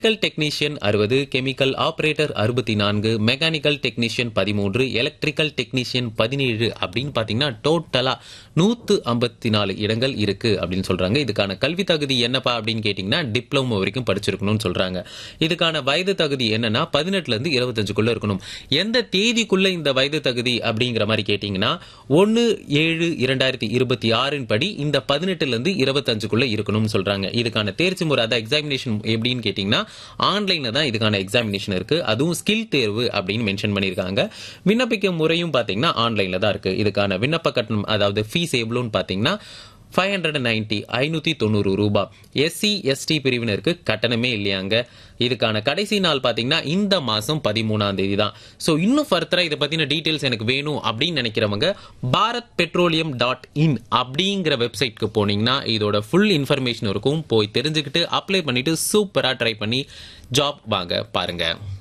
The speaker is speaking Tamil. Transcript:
மெக்கானிக்கல் டெக்னீஷியன் அறுபது கெமிக்கல் ஆபரேட்டர் அறுபத்தி நான்கு மெக்கானிக்கல் டெக்னீஷியன் பதிமூன்று எலக்ட்ரிக்கல் டெக்னீஷியன் பதினேழு அப்படின்னு பார்த்தீங்கன்னா டோட்டலா நூத்து ஐம்பத்தி நாலு இடங்கள் இருக்கு அப்படின்னு சொல்றாங்க இதுக்கான கல்வி தகுதி என்னப்பா அப்படின்னு கேட்டிங்கன்னா டிப்ளமோ வரைக்கும் படிச்சிருக்கணும்னு சொல்றாங்க இதுக்கான வயது தகுதி என்னன்னா பதினெட்டுல இருந்து இருபத்தஞ்சுக்குள்ள இருக்கணும் எந்த தேதிக்குள்ள இந்த வயது தகுதி அப்படிங்கிற மாதிரி கேட்டிங்கன்னா ஒன்னு ஏழு இரண்டாயிரத்தி இருபத்தி ஆறின் படி இந்த பதினெட்டுல இருந்து இருபத்தஞ்சுக்குள்ள இருக்கணும்னு சொல்றாங்க இதுக்கான தேர்ச்சி முறை அதான் எக்ஸாமினேஷன் எப்படின்னு கேட்டிங்கன்னா ஆன்லைன்ல தான் இதுக்கான எக்ஸாமினேஷன் இருக்கு அதுவும் ஸ்கில் தேர்வு அப்படின்னு மென்ஷன் பண்ணியிருக்காங்க விண்ணப்பிக்கும் முறையும் பாத்தீங்கன்னா ஆன்லைன்ல தான் இருக்கு இதுக்கான விண்ணப்ப கட்டணம் அதாவது ஃபீஸ் எவ்வளோன்னு பாத்தீங்கன்னா ஃபைவ் ஹண்ட்ரட் நைன்டி ஐநூற்றி தொண்ணூறு ரூபாய் எஸ்சி எஸ்டி பிரிவினருக்கு கட்டணமே இல்லையாங்க இதுக்கான கடைசி நாள் பார்த்தீங்கன்னா இந்த மாதம் பதிமூணாம் தேதி தான் ஸோ இன்னும் ஃபர்தராக இதை பற்றின டீட்டெயில்ஸ் எனக்கு வேணும் அப்படின்னு நினைக்கிறவங்க பாரத் பெட்ரோலியம் டாட் இன் அப்படிங்கிற வெப்சைட்க்கு போனீங்கன்னா இதோட ஃபுல் இன்ஃபர்மேஷன் இருக்கும் போய் தெரிஞ்சுக்கிட்டு அப்ளை பண்ணிட்டு சூப்பராக ட்ரை பண்ணி ஜாப் வாங்க பாருங்க